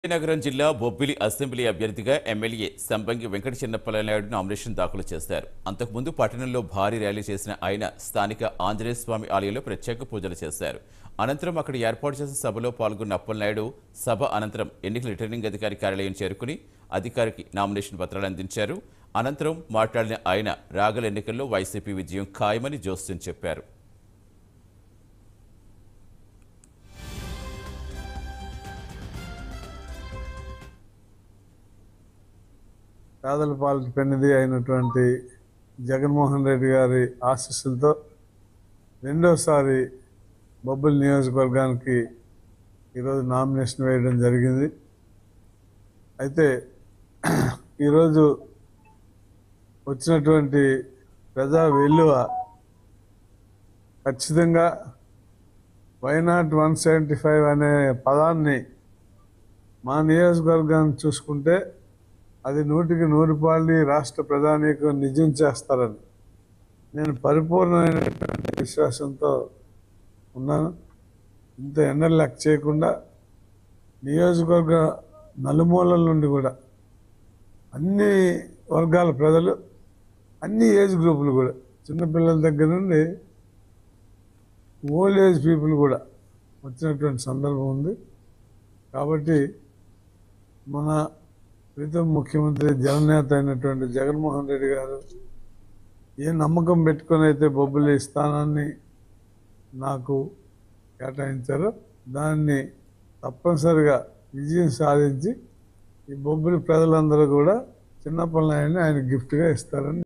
విజయనగరం జిల్లా బొబ్బిలి అసెంబ్లీ అభ్యర్థిగా MLA Sambangi Venkata Chinnappalanaidu nomination దాఖలు చేశారు అంతకుముందు పట్టణంలో భారీ ర్యాలీ చేసిన ఆయన స్థానిక ఆంజనేయ స్వామి ఆలయంలో ప్రత్యేక పూజలు చేశారు అనంతరం అక్కడ ఏర్పాటు చేసిన సభలో పాల్గొన్న అప్పలనాయుడు సభ అనంతరం ఎన్నికల రిటర్నింగ్ అధికారి కార్యాలయం చేరుకుని అధికారికి నామినేషన్ పత్రాలు అందించారు అనంతరం మాట్లాడిన ఆయన రాగల ఎన్నికల్లో వైసీపీ విజయం ఖాయమని జోస్యం చెప్పారు పేదల పాలిట పెన్నిది అయినటువంటి జగన్మోహన్ రెడ్డి గారి ఆశీస్సులతో రెండోసారి బొబ్బిలి నియోజకవర్గానికి ఈరోజు నామినేషన్ వేయడం జరిగింది అయితే ఈరోజు వచ్చినటువంటి ప్రజా వెల్లువ ఖచ్చితంగా వైనాట్ వన్ సెవెంటీ ఫైవ్ అనే పదాన్ని మా నియోజకవర్గాన్ని చూసుకుంటే అది నూటికి నూరు పాళ్ళి రాష్ట్ర ప్రధానికి నిజం చేస్తారని నేను పరిపూర్ణమైనటువంటి విశ్వాసంతో ఉన్నాను ఇంత ఎండలు లెక్క చేయకుండా నియోజకవర్గ నలుమూలల నుండి కూడా అన్ని వర్గాల ప్రజలు అన్ని ఏజ్ గ్రూపులు కూడా చిన్నపిల్లల దగ్గర నుండి ఓల్డ్ ఏజ్ పీపుల్ కూడా వచ్చినటువంటి సందర్భం ఉంది కాబట్టి మన ప్రీతం ముఖ్యమంత్రి జననేత అయినటువంటి జగన్మోహన్ రెడ్డి గారు ఏ నమ్మకం పెట్టుకొని అయితే బొబ్బిలి స్థానాన్ని నాకు కేటాయించారో దాన్ని తప్పనిసరిగా విజయం సాధించి ఈ బొబ్బిలి ప్రజలందరూ కూడా చిన్నప్పటి ఆయన గిఫ్ట్గా ఇస్తారని